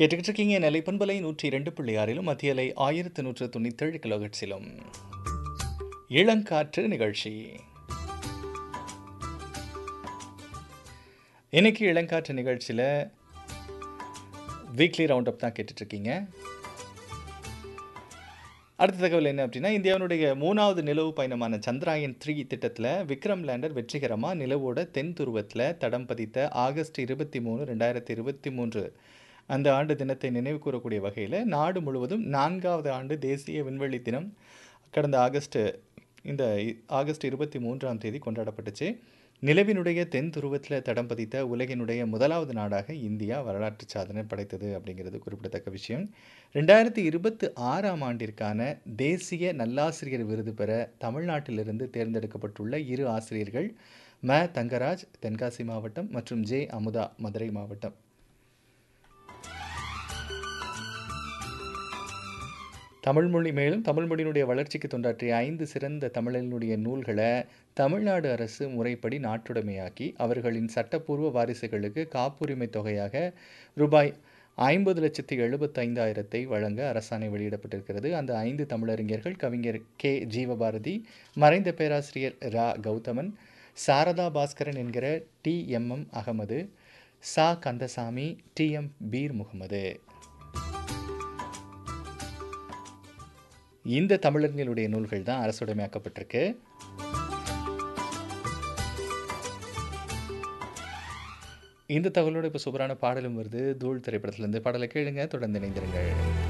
கேட்டுக்கிட்டு இருக்கீங்க நெல்லை பண்பலை நூற்றி இரண்டு புள்ளி ஆறிலும் மத்திய அலை ஆயிரத்து நூற்று தொண்ணூத்தேழு கிலோஹெட்ஸிலும் இளங்காற்று நிகழ்ச்சி இன்னைக்கு இளங்காற்று நிகழ்ச்சியில் வீக்லி ரவுண்ட் அப் தான் கேட்டுட்ருக்கீங்க அடுத்த தகவல் என்ன அப்படின்னா இந்தியாவினுடைய மூணாவது நிலவு பயணமான சந்திராயன் த்ரீ திட்டத்தில் விக்ரம் லேண்டர் வெற்றிகரமாக நிலவோட தென் துருவத்தில் தடம் பதித்த ஆகஸ்ட் இருபத்தி மூணு ரெண்டாயிரத்தி இருபத்தி மூன்று அந்த ஆண்டு தினத்தை நினைவு கூறக்கூடிய வகையில் நாடு முழுவதும் நான்காவது ஆண்டு தேசிய விண்வெளி தினம் கடந்த ஆகஸ்ட் இந்த இ- ஆகஸ்ட் இருபத்தி மூன்றாம் தேதி கொண்டாடப்பட்டுச்சு நிலவினுடைய தென் துருவத்தில் தடம் பதித்த உலகினுடைய முதலாவது நாடாக இந்தியா வரலாற்று சாதனை படைத்தது அப்படிங்கிறது குறிப்பிடத்தக்க விஷயம் ரெண்டாயிரத்தி இருபத்தி ஆறாம் ஆண்டிற்கான தேசிய நல்லாசிரியர் விருது பெற தமிழ்நாட்டிலிருந்து தேர்ந்தெடுக்கப்பட்டுள்ள இரு ஆசிரியர்கள் ம தங்கராஜ் தென்காசி மாவட்டம் மற்றும் ஜே அமுதா மதுரை மாவட்டம் தமிழ்மொழி மேலும் தமிழ்மொழியினுடைய வளர்ச்சிக்கு தொண்டாற்றிய ஐந்து சிறந்த தமிழர்களுடைய நூல்களை தமிழ்நாடு அரசு முறைப்படி நாட்டுடைமையாக்கி அவர்களின் சட்டப்பூர்வ வாரிசுகளுக்கு காப்புரிமை தொகையாக ரூபாய் ஐம்பது லட்சத்தி எழுபத்தைந்தாயிரத்தை வழங்க அரசாணை வெளியிடப்பட்டிருக்கிறது அந்த ஐந்து தமிழறிஞர்கள் கவிஞர் கே ஜீவபாரதி மறைந்த பேராசிரியர் ரா கௌதமன் சாரதா பாஸ்கரன் என்கிற டி எம் எம் அகமது சா கந்தசாமி டி எம் பீர் முகமது இந்த தமிழர்களுடைய நூல்கள் தான் அரசுடைமையாக்கப்பட்டிருக்கு இந்த தகவலோட இப்போ சூப்பரான பாடலும் வருது தூள் திரைப்படத்திலிருந்து பாடலை கேளுங்க தொடர்ந்து இணைந்திருங்கள்